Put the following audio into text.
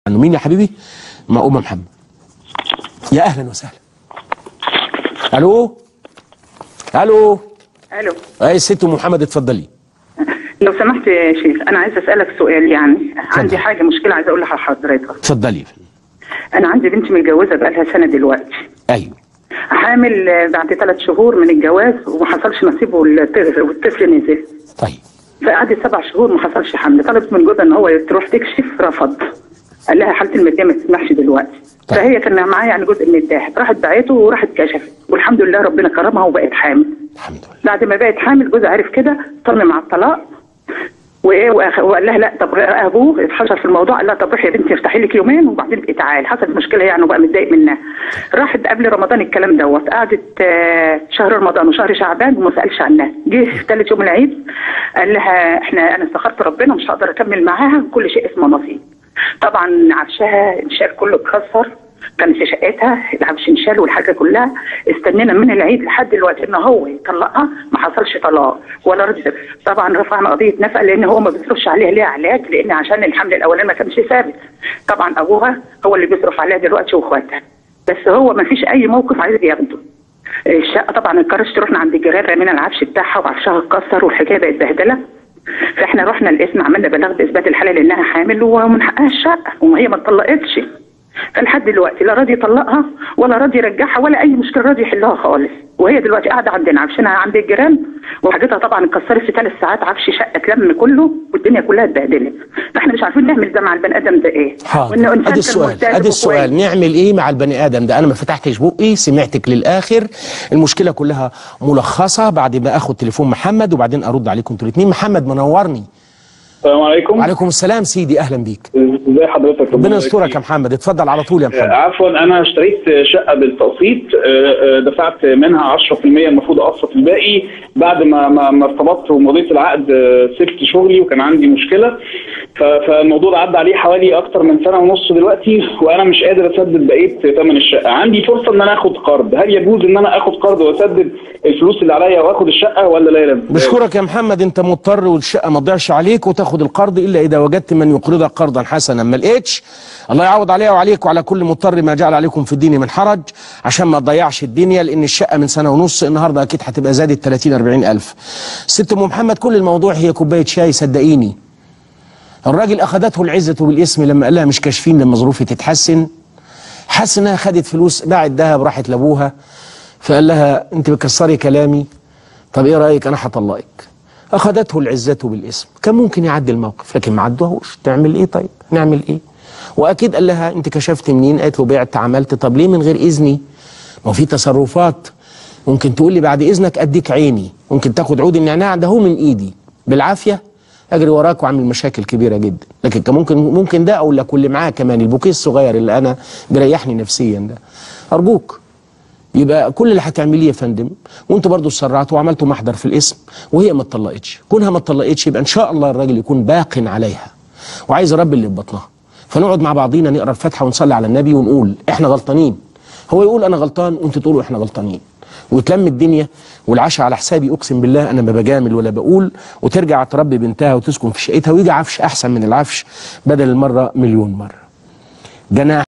انه مين يا حبيبي مع ام محمد يا اهلا وسهلا الو الو الو اي الست ام محمد اتفضلي لو سمحت يا شيخ انا عايزه اسالك سؤال يعني عندي حاجه مشكله عايزه اقولها لحضرتك اتفضلي انا عندي بنت متجوزه بقالها سنه دلوقتي ايوه حامل آه، بعد ثلاث شهور من الجواز وما حصلش نصيب والطفل والطفل نزل طيب فقعدت سبع شهور ما حصلش حمل طلبت من جوزها ان هو تروح تكشف رفض قال لها حالتي الماديه ما تسمحش دلوقتي طيب. فهي كان معايا يعني جزء من الداهب راحت بعته وراحت كشفت والحمد لله ربنا كرمها وبقت حامل الحمد لله بعد ما بقت حامل جوزها عرف كده صمم على الطلاق وايه وأخ- وقال لها لا طب ابوه اتحشر في الموضوع قال لها طب روحي يا بنتي افتحي لك يومين وبعدين ابقي تعالي حصلت مشكله يعني وبقى متضايق منها راحت قبل رمضان الكلام دوت قعدت آه، شهر رمضان وشهر شعبان وما سالش عنها جه في ثالث يوم العيد قال لها احنا انا استخرت ربنا مش هقدر اكمل معاها كل شيء اسمه نصيب طبعا عفشها انشال كله اتكسر كان في شقتها العفش انشال والحاجه كلها استنينا من العيد لحد دلوقتي ان هو يطلقها ما حصلش طلاق ولا رد طبعا رفعنا قضيه نفقه لان هو ما بيصرفش عليها ليها علاج لان عشان الحمل الاولاني ما كانش ثابت طبعا ابوها هو اللي بيصرف عليها دلوقتي واخواتها بس هو ما فيش اي موقف عايز ياخده الشقه طبعا اتكرشت رحنا عند الجيران رمينا العفش بتاعها وعفشها اتكسر والحكايه بقت بهدله فاحنا رحنا القسم عملنا بلاغ باثبات الحاله لانها حامل ومن حقها الشقه وهي ما اتطلقتش فلحد دلوقتي لا راضي يطلقها ولا راضي يرجعها ولا اي مشكله راضي يحلها خالص وهي دلوقتي قاعده عندنا عفشنا عند الجيران وحاجتها طبعا اتكسرت في ثلاث ساعات عفش شقه اتلم كله والدنيا كلها اتبهدلت فاحنا مش عارفين نعمل ده مع البني ادم ده ايه حاضر وإنه إنسان ادي كان السؤال مجتهد ادي السؤال وكويس. نعمل ايه مع البني ادم ده انا ما فتحتش بقي سمعتك للاخر المشكله كلها ملخصه بعد ما اخد تليفون محمد وبعدين ارد عليكم انتوا الاثنين محمد منورني السلام عليكم وعليكم السلام سيدي اهلا بيك ازي حضرتك ربنا يسترك يا محمد اتفضل على طول يا محمد عفوا انا اشتريت شقه بالتقسيط آه، آه، دفعت منها 10% المفروض اقسط الباقي بعد ما ما ما ارتبطت ومضيت العقد آه، سبت شغلي وكان عندي مشكله ف- فالموضوع ده عدى عليه حوالي اكتر من سنه ونص دلوقتي وانا مش قادر اسدد بقيه ثمن الشقه عندي فرصه ان انا اخد قرض هل يجوز ان انا اخد قرض واسدد الفلوس اللي عليا واخد الشقه ولا لا يلزم بشكرك يا محمد انت مضطر والشقه ما تضيعش عليك وتاخد القرض الا اذا وجدت من يقرضك قرضا حسنا ما لقيتش الله يعوض عليها وعليك وعلى كل مضطر ما جعل عليكم في الدين من حرج عشان ما تضيعش الدنيا لان الشقه من سنه ونص النهارده اكيد هتبقى زادت 30 40 الف ست ام محمد كل الموضوع هي كوبايه شاي صدقيني الراجل اخذته العزه بالاسم لما قال لها مش كاشفين لما ظروفي تتحسن حس انها خدت فلوس باعت ذهب راحت لابوها فقال لها انت بتكسري كلامي طب ايه رايك انا هطلقك اخذته العزه بالاسم كان ممكن يعدي الموقف لكن ما عدوهوش تعمل ايه طيب نعمل ايه واكيد قال لها انت كشفت منين قالت له بعت عملت طب ليه من غير اذني ما هو في تصرفات ممكن تقول لي بعد اذنك اديك عيني ممكن تاخد عود النعناع ده هو من ايدي بالعافيه اجري وراك واعمل مشاكل كبيره جدا لكن كان ممكن ممكن ده اقول لك واللي معاه كمان البوكيه الصغير اللي انا بيريحني نفسيا ده ارجوك يبقى كل اللي هتعمليه يا فندم وانتوا برضو اتسرعتوا وعملتوا محضر في الاسم وهي ما اتطلقتش كونها ما اتطلقتش يبقى ان شاء الله الراجل يكون باق عليها وعايز رب اللي في بطنها فنقعد مع بعضينا نقرا الفاتحه ونصلي على النبي ونقول احنا غلطانين هو يقول انا غلطان وانتوا تقولوا احنا غلطانين وتلم الدنيا والعشاء على حسابي اقسم بالله انا ما بجامل ولا بقول وترجع تربي بنتها وتسكن في شقتها ويجي عفش احسن من العفش بدل المره مليون مره جناح